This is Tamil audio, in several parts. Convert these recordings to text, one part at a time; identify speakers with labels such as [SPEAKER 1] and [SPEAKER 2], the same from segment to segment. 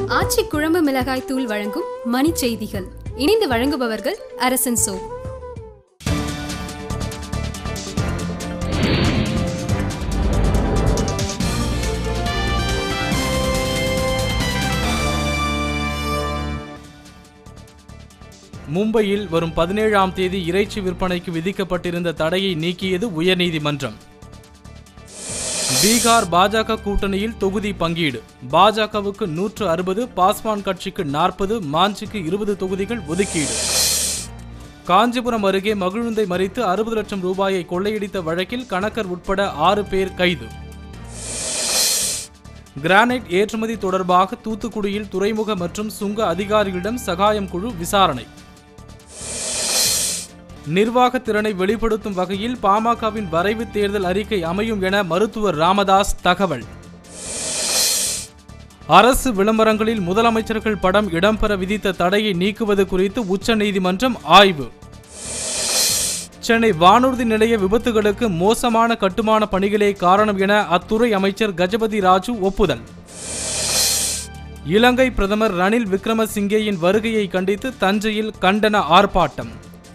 [SPEAKER 1] ஆச்சி குழம்பு மிளகாய் தூள் வழங்கும் மணி செய்திகள் இணைந்து வழங்குபவர்கள் அரசன் சோ
[SPEAKER 2] மும்பையில் வரும் பதினேழாம் தேதி இறைச்சி விற்பனைக்கு விதிக்கப்பட்டிருந்த தடையை நீக்கியது உயர்நீதிமன்றம் பீகார் பாஜக கூட்டணியில் தொகுதி பங்கீடு பாஜகவுக்கு நூற்று அறுபது பாஸ்வான் கட்சிக்கு நாற்பது மாஞ்சிக்கு இருபது தொகுதிகள் ஒதுக்கீடு காஞ்சிபுரம் அருகே மகிழுந்தை மறித்து அறுபது லட்சம் ரூபாயை கொள்ளையடித்த வழக்கில் கணக்கர் உட்பட ஆறு பேர் கைது கிரானைட் ஏற்றுமதி தொடர்பாக தூத்துக்குடியில் துறைமுக மற்றும் சுங்க அதிகாரிகளிடம் சகாயம் குழு விசாரணை நிர்வாக திறனை வெளிப்படுத்தும் வகையில் பாமகவின் வரைவு தேர்தல் அறிக்கை அமையும் என மருத்துவர் ராமதாஸ் தகவல் அரசு விளம்பரங்களில் முதலமைச்சர்கள் படம் இடம்பெற விதித்த தடையை நீக்குவது குறித்து உச்சநீதிமன்றம் ஆய்வு சென்னை வானூர்தி நிலைய விபத்துகளுக்கு மோசமான கட்டுமான பணிகளே காரணம் என அத்துறை அமைச்சர் கஜபதி ராஜு ஒப்புதல் இலங்கை பிரதமர் ரணில் விக்ரமசிங்கேயின் வருகையை கண்டித்து தஞ்சையில் கண்டன ஆர்ப்பாட்டம்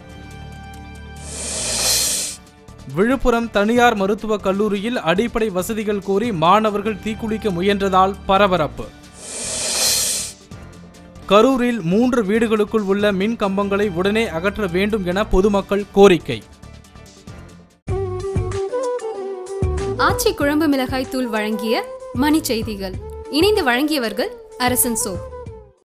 [SPEAKER 2] விழுப்புரம் தனியார் மருத்துவக் கல்லூரியில் அடிப்படை வசதிகள் கோரி மாணவர்கள் தீக்குளிக்க முயன்றதால் பரபரப்பு கரூரில் மூன்று வீடுகளுக்குள் உள்ள மின் கம்பங்களை உடனே அகற்ற வேண்டும் என பொதுமக்கள் கோரிக்கை
[SPEAKER 1] ஆச்சி குழம்பு மிளகாய் தூள் வழங்கிய மணி செய்திகள் இணைந்து வழங்கியவர்கள் அரசன் சோ